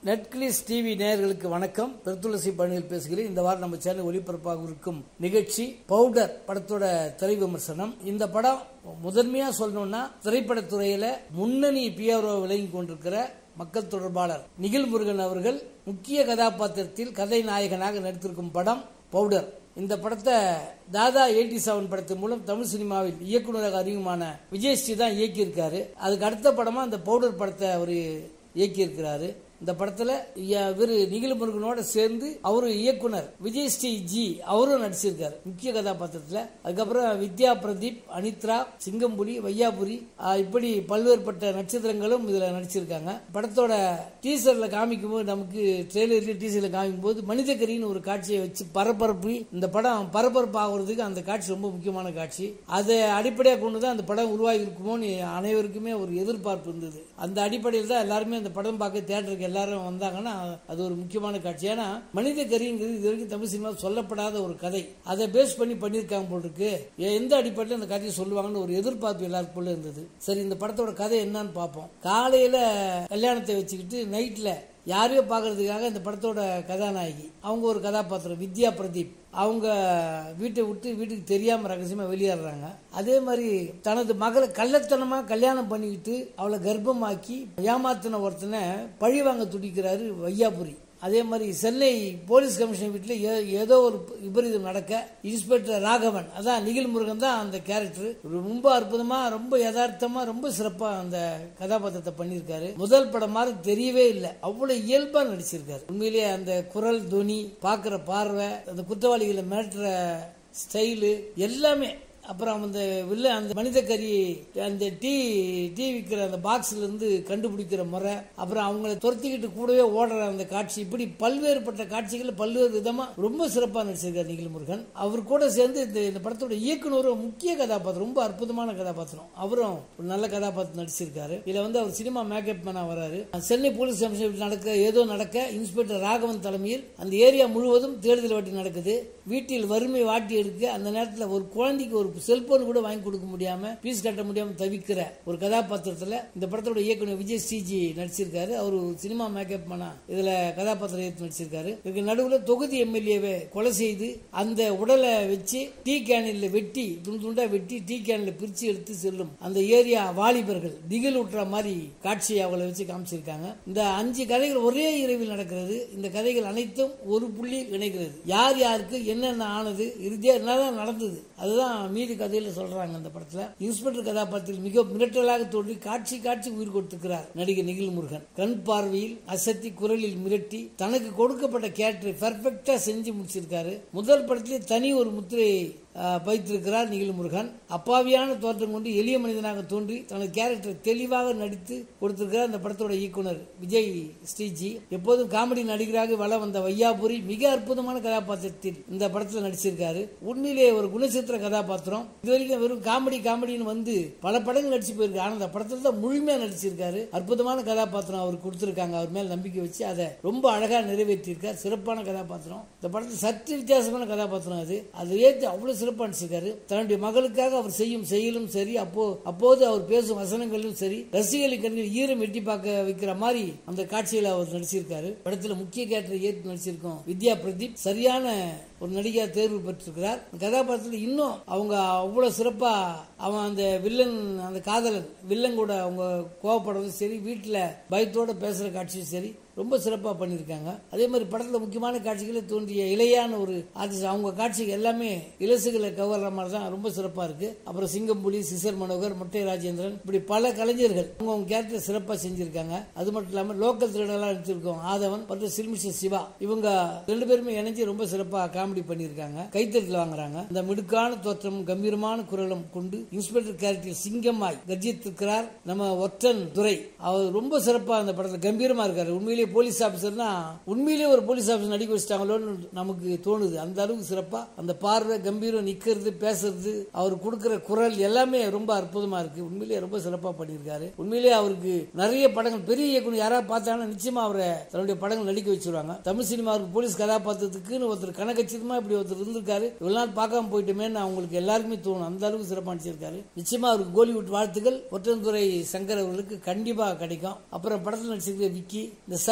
நெட்கிளிஸ் TV நேயர்களுக்கு வணக்கம் பெருத்துளசி பணியில் பேசுகிறேன் இந்த வாரம் நம்ம சேனல் ஒளிபரப்பாக இருக்கும் நிகழ்ச்சி பவுடர் படத்தோட திரை விமர்சனம் இந்த படம் முதன்மையா சொல்லணும்னா திரைப்படத்துறையில முன்னணி பிஆர்ஓ விளங்கி கொண்டிருக்கிற மக்கள் தொடர்பாளர் நிகில் முருகன் அவர்கள் முக்கிய கதாபாத்திரத்தில் கதை நாயகனாக நடித்திருக்கும் படம் பவுடர் இந்த படத்தை தாதா எயிட்டி செவன் படத்தின் மூலம் தமிழ் சினிமாவில் இயக்குநராக அறிமுகமான விஜயஸ்ரீ தான் இயக்கியிருக்காரு அதுக்கு அடுத்த படமா அந்த பவுடர் படத்தை அவர் இயக்கியிருக்கிறாரு இந்த படத்துல இவர் நிகில் முருகனோட சேர்ந்து அவரு இயக்குனர் விஜய் ஸ்ரீ ஜி அவரும் நடிச்சிருக்காரு முக்கிய கதாபாத்திரத்துல அதுக்கப்புறம் வித்யா பிரதீப் அனித்ரா சிங்கம்புலி வையாபுரி ஆஹ் இப்படி பல்வேறுபட்ட நட்சத்திரங்களும் இதுல நடிச்சிருக்காங்க படத்தோட டீசர்ல காமிக்கும் போது நமக்கு ட்ரெய்லர்ல டீசர்ல காமிக்கும் போது மனிதக்கரின்னு ஒரு காட்சியை வச்சு பரபரப்பு இந்த படம் பரபரப்பு ஆகுறதுக்கு அந்த காட்சி ரொம்ப முக்கியமான காட்சி அதை அடிப்படையாக கொண்டு தான் அந்த படம் உருவாகி இருக்குமோன்னு அனைவருக்குமே ஒரு எதிர்பார்ப்பு இருந்தது அந்த அடிப்படையில் தான் எல்லாருமே அந்த படம் பார்க்க தேட்டருக்கு எல்லாரும் வந்தாங்கன்னா அது ஒரு முக்கியமான காட்சி ஏன்னா மனித கரிங்கிறது இது வரைக்கும் தமிழ் சினிமா சொல்லப்படாத ஒரு கதை அதை பேஸ் பண்ணி பண்ணியிருக்காங்க போல் இருக்கு எந்த அடிப்படையில் அந்த கதையை சொல்லுவாங்கன்னு ஒரு எதிர்பார்ப்பு எல்லாருக்குள்ள இருந்தது சரி இந்த படத்தோட கதை என்னன்னு பார்ப்போம் காலையில கல்யாணத்தை வச்சுக்கிட்டு நைட்ல யாரையோ பார்க்கறதுக்காக இந்த படத்தோட கதாநாயகி அவங்க ஒரு கதாபாத்திரம் வித்யா பிரதீப் அவங்க வீட்டை விட்டு வீட்டுக்கு தெரியாம ரகசியமா வெளியேறாங்க அதே மாதிரி தனது மகளை கள்ளத்தனமா கல்யாணம் பண்ணிக்கிட்டு அவளை கர்ப்பமாக்கி ஏமாத்தின ஒருத்தனை பழி வாங்க துடிக்கிறாரு வையாபுரி அதே மாதிரி சென்னை போலீஸ் கமிஷனர் வீட்டில் ஏதோ ஒரு விபரீதம் நடக்க இன்ஸ்பெக்டர் ராகவன் அதான் நிகில் முருகன் தான் அந்த கேரக்டர் ரொம்ப அற்புதமா ரொம்ப யதார்த்தமா ரொம்ப சிறப்பா அந்த கதாபாத்திரத்தை பண்ணியிருக்காரு முதல் படம் மாதிரி தெரியவே இல்லை அவ்வளவு இயல்பா நடிச்சிருக்காரு உண்மையிலேயே அந்த குரல் துணி பாக்குற பார்வை அந்த குற்றவாளிகளை மிரட்டுற ஸ்டைலு எல்லாமே அப்புறம் அந்த வில்ல அந்த மனித கறி அந்த டீ டீ விற்கிற அந்த பாக்ஸ்ல இருந்து கண்டுபிடிக்கிற முறை அப்புறம் அவங்கள துரத்திக்கிட்டு கூடவே ஓடுற அந்த காட்சி இப்படி பல்வேறுபட்ட காட்சிகள் பல்வேறு விதமா ரொம்ப சிறப்பா நடிச்சிருக்காரு நிகில் முருகன் அவர் கூட சேர்ந்து இந்த இந்த படத்தோட இயக்குனரும் முக்கிய கதாபாத்திரம் ரொம்ப அற்புதமான கதாபாத்திரம் அவரும் ஒரு நல்ல கதாபாத்திரம் நடிச்சிருக்காரு இதுல வந்து அவர் சினிமா மேக்கப் மேனா வராரு சென்னை போலீஸ் கமிஷனர் நடக்க ஏதோ நடக்க இன்ஸ்பெக்டர் ராகவன் தலைமையில் அந்த ஏரியா முழுவதும் தேடுதல் வாட்டி நடக்குது வீட்டில் வறுமை வாட்டி எடுக்க அந்த நேரத்தில் ஒரு குழந்தைக்கு ஒரு செல்போன் கூட வாங்கி கொடுக்க முடியாம பீஸ் கட்ட முடியாம தவிக்கிற ஒரு கதாபாத்திரத்துல இந்த படத்தோட இயக்குனர் விஜய் ஸ்ரீஜி நடிச்சிருக்காரு அவர் சினிமா மேக்கப் பண்ணா இதுல கதாபாத்திரம் ஏற்று நடிச்சிருக்காரு இதுக்கு நடுவுல தொகுதி எம்எல்ஏவை கொலை செய்து அந்த உடலை வச்சு டீ கேனில் வெட்டி துண்டு துண்டா வெட்டி டீ கேனில் பிரிச்சு எடுத்து செல்லும் அந்த ஏரியா வாலிபர்கள் திகில் விட்டுற மாதிரி காட்சியை அவளை வச்சு காமிச்சிருக்காங்க இந்த அஞ்சு கதைகள் ஒரே இரவில் நடக்கிறது இந்த கதைகள் அனைத்தும் ஒரு புள்ளி இணைக்கிறது யார் யாருக்கு என்னென்ன ஆனது இறுதியா என்னதான் நடந்தது அதுதான் மீதி கதையில சொல்றாங்க அந்த படத்துல இன்ஸ்பெக்டர் கதாபாத்திரத்தில் மிக மிரட்டலாக தோன்றி காட்சி காட்சி உயிர் கொடுத்திருக்கிறார் நடிகர் நிகில் முருகன் கண் பார்வையில் அசத்தி குரலில் மிரட்டி தனக்கு கொடுக்கப்பட்ட கேரக்டரை பெர்ஃபெக்டா செஞ்சு முடிச்சிருக்காரு முதல் படத்திலே தனி ஒரு முத்திரையை வைத்திருக்கிறார் நிகில் முருகன் அப்பாவியான தோற்றம் கொண்டு எளிய மனிதனாக தோன்றி தனது கேரக்டர் தெளிவாக நடித்து கொடுத்திருக்கிறார் அந்த படத்தோட இயக்குனர் விஜய் ஸ்ரீஜி எப்போதும் காமெடி நடிகராக வள வந்த வையாபுரி மிக அற்புதமான கதாபாத்திரத்தில் இந்த படத்தில் நடிச்சிருக்காரு உண்மையிலே ஒரு குணச்சித்திர கதாபாத்திரம் இது வரைக்கும் வெறும் காமெடி காமெடின்னு வந்து பல படங்கள் நடிச்சு போயிருக்கு ஆனா அந்த படத்தில் தான் முழுமையா நடிச்சிருக்காரு அற்புதமான கதாபாத்திரம் அவர் கொடுத்திருக்காங்க அவர் மேல் நம்பிக்கை வச்சு அதை ரொம்ப அழகா நிறைவேற்றியிருக்கார் சிறப்பான கதாபாத்திரம் இந்த படத்தில் சற்று வித்தியாசமான கதாபாத்திரம் அது அதை ஏற்று அவ்வளவு சிறப்பாக நடிச்சிருக்காரு தன்னுடைய மகளுக்காக அவர் செய்யும் செயலும் சரி அப்போ அப்போது அவர் பேசும் வசனங்களும் சரி ரசிகர்களின் கண்ணில் ஈரம் எட்டி பார்க்க வைக்கிற மாதிரி அந்த காட்சியில் அவர் நடிச்சிருக்காரு படத்தில் முக்கிய கேரக்டரை ஏற்று நடிச்சிருக்கோம் வித்யா பிரதீப் சரியான ஒரு நடிகர் தேர்வு பெற்றிருக்கிறார் கதாபாத்திரத்தில் இன்னும் அவங்க அவ்வளவு சிறப்பா அவன் அந்த வில்லன் அந்த காதலன் வில்லன் கூட அவங்க கோவப்படுறதும் சரி வீட்டில் பயத்தோட பேசுற காட்சியும் சரி ரொம்ப சிறப்பாக பண்ணியிருக்காங்க அதே மாதிரி படத்தில் முக்கியமான காட்சிகளில் தோன்றிய இலையான ஒரு ஆர்டிஸ்ட் அவங்க காட்சிகள் எல்லாமே இலசுகளை கவர்ற மாதிரி தான் ரொம்ப சிறப்பாக இருக்கு அப்புறம் சிங்கம்புலி சிசர் மனோகர் முட்டை ராஜேந்திரன் இப்படி பல கலைஞர்கள் அவங்க அவங்க கேரக்டர் சிறப்பாக செஞ்சிருக்காங்க அது மட்டும் இல்லாமல் லோக்கல் திருடெல்லாம் எடுத்திருக்கோம் ஆதவன் மற்றும் சில்மிஷன் சிவா இவங்க ரெண்டு பேருமே இணைஞ்சு ரொம்ப சிறப்பாக காமெடி பண்ணியிருக்காங்க கைத்தறியில் வாங்குறாங்க இந்த மிடுக்கான தோற்றமும் கம்பீரமான குரலும் கொண்டு இன்ஸ்பெக்டர் கேரக்டர் சிங்கமாய் கர்ஜித்திருக்கிறார் நம்ம ஒற்றன் துரை அவர் ரொம்ப சிறப்பாக அந்த படத்தில் கம்பீரமா இருக்காரு உண்மையிலேயே போலீஸ் ஆபீசர்னா உண்மையிலேயே ஒரு போலீஸ் ஆபீசர் நடிக்க வச்சிட்டாங்களோன்னு நமக்கு தோணுது அந்த அளவுக்கு சிறப்பா அந்த பார்வை கம்பீரம் நிக்கிறது பேசுறது அவர் கொடுக்கிற குரல் எல்லாமே ரொம்ப அற்புதமா இருக்கு உண்மையிலேயே ரொம்ப சிறப்பா பண்ணியிருக்காரு உண்மையிலேயே அவருக்கு நிறைய படங்கள் பெரிய இயக்குனர் யாராவது பார்த்தாங்கன்னா நிச்சயமா அவரை தன்னுடைய படங்கள் நடிக்க வச்சிருவாங்க தமிழ் சினிமாவுக்கு போலீஸ் கதாபாத்திரத்துக்குன்னு ஒருத்தர் கணக்கச்சிதமா இப்படி ஒருத்தர் இருந்திருக்காரு இவ்வளவு நாள் பார்க்காம போயிட்டுமேன்னு அவங்களுக்கு எல்லாருக்குமே தோணும் அந்த அளவுக்கு சிறப்பா நடிச்சிருக்காரு நிச்சயமா அவருக்கு கோலிவுட் வாழ்த்துக்கள் ஒற்றன்துறை சங்கர் அவர்களுக்கு கண்டிப்பா கிடைக்கும் அப்புறம் படத்தில் நடிச்சிருக்கிற விக்கி இந்த சதி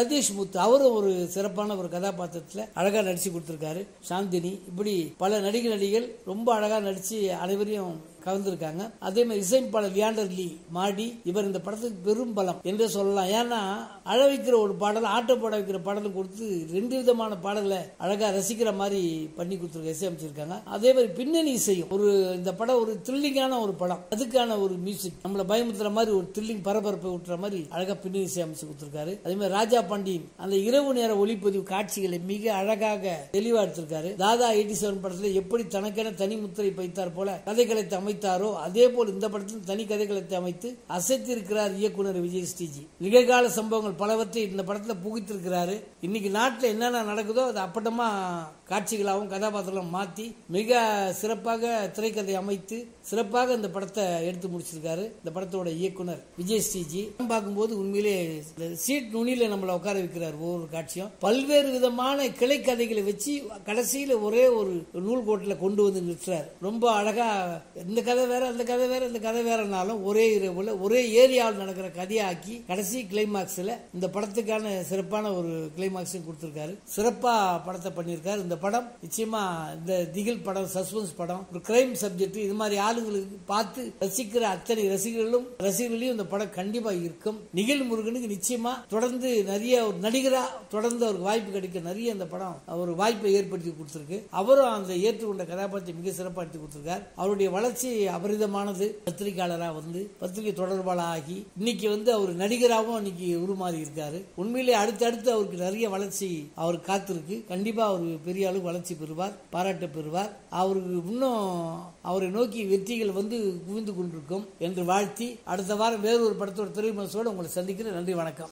சதீஷ் முத்து அவரும் ஒரு சிறப்பான ஒரு கதாபாத்திரத்துல அழகா நடிச்சு கொடுத்திருக்காரு சாந்தினி இப்படி பல நடிகர் நடிகள் ரொம்ப அழகா நடிச்சு அனைவரையும் கலந்துருக்காங்க அதே மாதிரி இசையமைப்பாளர் லியாண்டர் லீ மாடி இவர் இந்த படத்துக்கு பெரும் பலம் என்று சொல்லலாம் ஏன்னா அழ வைக்கிற ஒரு பாடல் ஆட்ட போட வைக்கிற பாடலும் கொடுத்து ரெண்டு விதமான பாடலை அழகா ரசிக்கிற மாதிரி பண்ணி கொடுத்துருக்க இசையமைச்சிருக்காங்க அதே மாதிரி பின்னணி இசையும் ஒரு இந்த படம் ஒரு த்ரில்லிங்கான ஒரு படம் அதுக்கான ஒரு மியூசிக் நம்மளை பயமுத்துற மாதிரி ஒரு த்ரில்லிங் பரபரப்பை விட்டுற மாதிரி அழகா பின்னணி இசை அமைச்சு கொடுத்திருக்காரு அதே மாதிரி ராஜா பாண்டியன் அந்த இரவு நேர ஒளிப்பதிவு காட்சிகளை மிக அழகாக தெளிவா எடுத்திருக்காரு தாதா எயிட்டி செவன் படத்துல எப்படி தனக்கென தனி முத்திரை பைத்தார் போல கதைக்களத்தை அமைத்தாரோ அதே போல் இந்த படத்தில் தனி கதைக்களத்தை அமைத்து அசைத்திருக்கிறார் இயக்குனர் விஜய் ஸ்ரீஜி நிகழ்கால சம்பவங்கள் பலவற்றை இந்த படத்துல புகுத்திருக்கிறாரு இன்னைக்கு நாட்டில் என்னென்ன நடக்குதோ அது அப்பட்டமா காட்சிகளாகவும் கதாபாத்திரம் மாத்தி மிக சிறப்பாக திரைக்கதை அமைத்து சிறப்பாக இந்த படத்தை எடுத்து முடிச்சிருக்காரு இந்த படத்தோட இயக்குனர் விஜய் ஸ்ரீஜி பார்க்கும்போது உண்மையிலே இந்த சீட் நுனியில நம்மளை உட்கார வைக்கிறார் ஒவ்வொரு காட்சியும் பல்வேறு விதமான கிளை கதைகளை வச்சு கடைசியில ஒரே ஒரு நூல் கோட்டில் கொண்டு வந்து நிறுத்துறாரு ரொம்ப அழகா இந்த கதை வேற அந்த கதை வேற இந்த கதை வேறனாலும் ஒரே இரவுல ஒரே ஏரியாவில் நடக்கிற கதையாக்கி கடைசி கிளைமாக்ஸ்ல இந்த படத்துக்கான சிறப்பான ஒரு கிளைமாக்ஸையும் கொடுத்திருக்காரு சிறப்பா படத்தை பண்ணியிருக்காரு இந்த படம் நிச்சயமா இந்த திகில் படம் சஸ்பென்ஸ் படம் ஒரு கிரைம் சப்ஜெக்ட் இது மாதிரி ஆளுங்களுக்கு பார்த்து ரசிக்கிற அத்தனை ரசிகர்களும் ரசிகர்களையும் இந்த படம் கண்டிப்பா இருக்கும் நிகில் முருகனுக்கு நிச்சயமா தொடர்ந்து நிறைய ஒரு நடிகரா தொடர்ந்து அவருக்கு வாய்ப்பு கிடைக்க நிறைய இந்த படம் ஒரு வாய்ப்பை ஏற்படுத்தி கொடுத்திருக்கு அவரும் அந்த ஏற்றுக்கொண்ட கதாபாத்திரத்தை மிக சிறப்பாக எடுத்து கொடுத்திருக்கார் அவருடைய வளர்ச்சி அபரிதமானது பத்திரிகையாளரா வந்து பத்திரிகை தொடர்பாளர் ஆகி இன்னைக்கு வந்து அவர் நடிகராகவும் இன்னைக்கு உருமாறி இருக்காரு உண்மையிலே அடுத்தடுத்து அவருக்கு நிறைய வளர்ச்சி அவர் காத்திருக்கு கண்டிப்பா அவர் பெரிய அளவு வளர்ச்சி பெறுவார் பாராட்டு பெறுவார் அவருக்கு இன்னும் அவரை நோக்கி வெற்றிகள் வந்து குவிந்து கொண்டிருக்கும் என்று வாழ்த்தி அடுத்த வாரம் வேறொரு படத்தோட திரைமனசோடு உங்களை சந்திக்கிறேன் நன்றி வணக்கம்